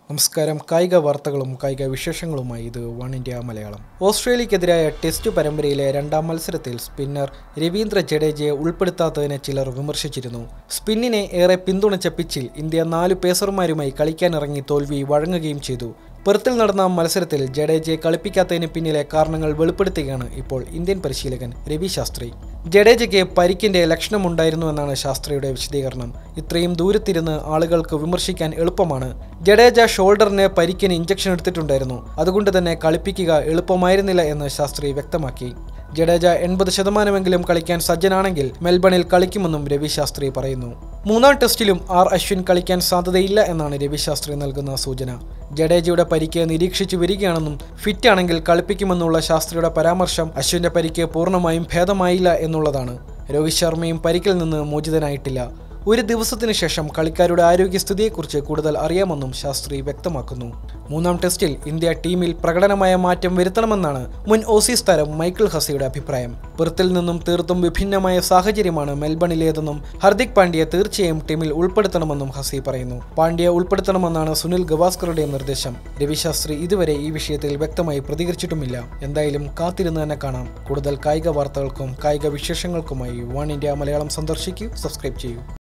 നമസ്കാരം കായിക വാർത്തകളും കായിക വിശേഷങ്ങളുമായി ഇത് വൺ ഇന്ത്യ മലയാളം ഓസ്ട്രേലിയക്കെതിരായ ടെസ്റ്റ് പരമ്പരയിലെ രണ്ടാം മത്സരത്തിൽ സ്പിന്നർ രവീന്ദ്ര ജഡേജയെ ഉൾപ്പെടുത്താത്തതിനെ ചിലർ വിമർശിച്ചിരുന്നു സ്പിന്നിനെ ഏറെ പിന്തുണച്ച പിച്ചിൽ ഇന്ത്യ നാല് പേസർമാരുമായി കളിക്കാനിറങ്ങി തോൽവി വഴങ്ങുകയും ചെയ്തു പെർത്തിൽ നടന്ന മത്സരത്തിൽ ജഡേജയെ കളിപ്പിക്കാത്തതിന് പിന്നിലെ കാരണങ്ങൾ വെളിപ്പെടുത്തുകയാണ് ഇപ്പോൾ ഇന്ത്യൻ പരിശീലകൻ രവി ശാസ്ത്രി ജഡേജയ്ക്ക് പരിക്കിന്റെ ലക്ഷണമുണ്ടായിരുന്നുവെന്നാണ് ശാസ്ത്രിയുടെ വിശദീകരണം ഇത്രയും ദൂരത്തിരുന്ന് ആളുകൾക്ക് വിമർശിക്കാൻ എളുപ്പമാണ് ജഡേജ ഷോൾഡറിന് പരിക്കിന് ഇഞ്ചക്ഷൻ എടുത്തിട്ടുണ്ടായിരുന്നു അതുകൊണ്ട് തന്നെ കളിപ്പിക്കുക എളുപ്പമായിരുന്നില്ല എന്ന് ശാസ്ത്രി വ്യക്തമാക്കി ജഡേജ എൺപത് ശതമാനമെങ്കിലും കളിക്കാൻ സജ്ജനാണെങ്കിൽ മെൽബണിൽ കളിക്കുമെന്നും രവി ശാസ്ത്രി പറയുന്നു മൂന്നാം ടെസ്റ്റിലും ആർ അശ്വിൻ കളിക്കാൻ സാധ്യതയില്ല എന്നാണ് രവി ശാസ്ത്രി നൽകുന്ന സൂചന ജഡേജയുടെ പരിക്ക് നിരീക്ഷിച്ചു വരികയാണെന്നും ഫിറ്റ് ആണെങ്കിൽ കളിപ്പിക്കുമെന്നുള്ള ശാസ്ത്രിയുടെ പരാമർശം അശ്വിന്റെ പരിക്ക് പൂർണ്ണമായും ഭേദമായില്ല എന്നുള്ളതാണ് രോഹിത് ശർമ്മയും പരിക്കിൽ നിന്ന് മോചിതനായിട്ടില്ല ഒരു ദിവസത്തിനു ശേഷം കളിക്കാരുടെ ആരോഗ്യസ്ഥിതിയെക്കുറിച്ച് കൂടുതൽ അറിയാമെന്നും ശാസ്ത്രി വ്യക്തമാക്കുന്നു മൂന്നാം ടെസ്റ്റിൽ ഇന്ത്യ ടീമിൽ പ്രകടനമായ മാറ്റം വരുത്തണമെന്നാണ് മുൻ ഓസീസ് താരം മൈക്കിൾ ഹസിയുടെ അഭിപ്രായം പെർത്തിൽ നിന്നും തീർത്തും വിഭിന്നമായ സാഹചര്യമാണ് മെൽബണിലേതെന്നും ഹർദിക് പാണ്ഡ്യയെ തീർച്ചയായും ടീമിൽ ഉൾപ്പെടുത്തണമെന്നും ഹസി പറയുന്നു പാണ്ഡ്യയെ ഉൾപ്പെടുത്തണമെന്നാണ് സുനിൽ ഗവാസ്കറുടെ നിർദ്ദേശം രവിശാസ്ത്രി ഇതുവരെ ഈ വിഷയത്തിൽ വ്യക്തമായി പ്രതികരിച്ചിട്ടുമില്ല എന്തായാലും കാത്തിരുന്ന് തന്നെ കാണാം കൂടുതൽ കായിക വാർത്തകൾക്കും കായിക വിശേഷങ്ങൾക്കുമായി വൺ ഇന്ത്യ മലയാളം സന്ദർശിക്കൂ സബ്സ്ക്രൈബ് ചെയ്യൂ